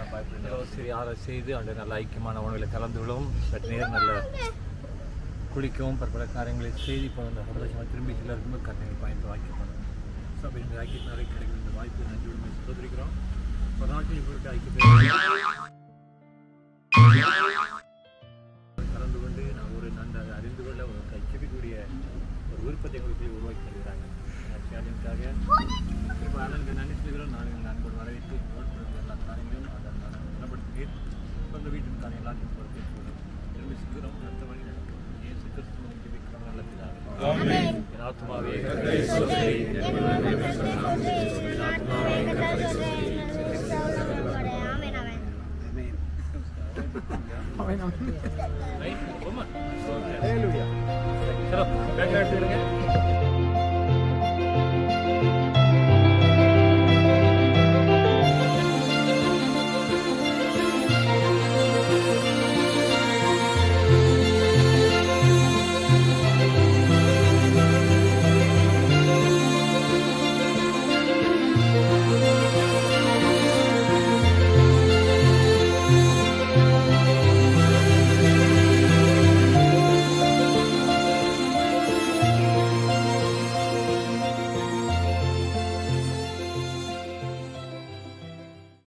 சரி ஆற செய்து அந்த நல்ல ஐக்கியமான உணவில் கலந்து விடவும் சற்று நேரம் நல்ல குளிக்கவும் பற்பல காரியங்களை செய்து இப்போ அந்த சந்தோஷமாக திரும்பி சில இருக்கும்போது கட்டணங்கள் பயன்பட வாய்க்கப்படும் சபை இந்த ஐக்கியத்தினாலே கிடைக்கும் இந்த வாய்ப்பு நன்றியுடன் சோதரிக்கிறோம் ஒரு நாட்டில் இப்போ ஐக்கியத்தை கலந்து கொண்டு நான் ஒரு நன்றாக அறிந்து கொள்ள ஒரு கைச்செவிக்கூடிய ஒரு விருப்பத்தை எங்களுக்கு உருவாக்கி தருகிறாங்க சேனலுக்காக இப்போ அண்ணனுக்கு நன்றி செய்கிறோம் நான் எங்கள் நண்பர் வரவேற்று ஓட்டுநர் எல்லா காரியங்களும் அதை நான் குணப்படுத்துகிறேன் சொந்த வீட்டின் காரியம் எல்லாத்தையும் பொறுப்பேற்றுக்கிறோம் திரும்பி செய்கிறோம் அடுத்த வழி நடக்கும் ஏசு கிறிஸ்துவ உங்களுக்கு விற்கிறோம் நல்ல பிதாவே. என் ஆத்மாவே கர்த்தரை ஸ்தோத்திரி. என் ஆத்மாவே கர்த்தரை ஸ்தோத்திரி. ரைட், போமா. சரி, பேக் எடுத்துடுங்க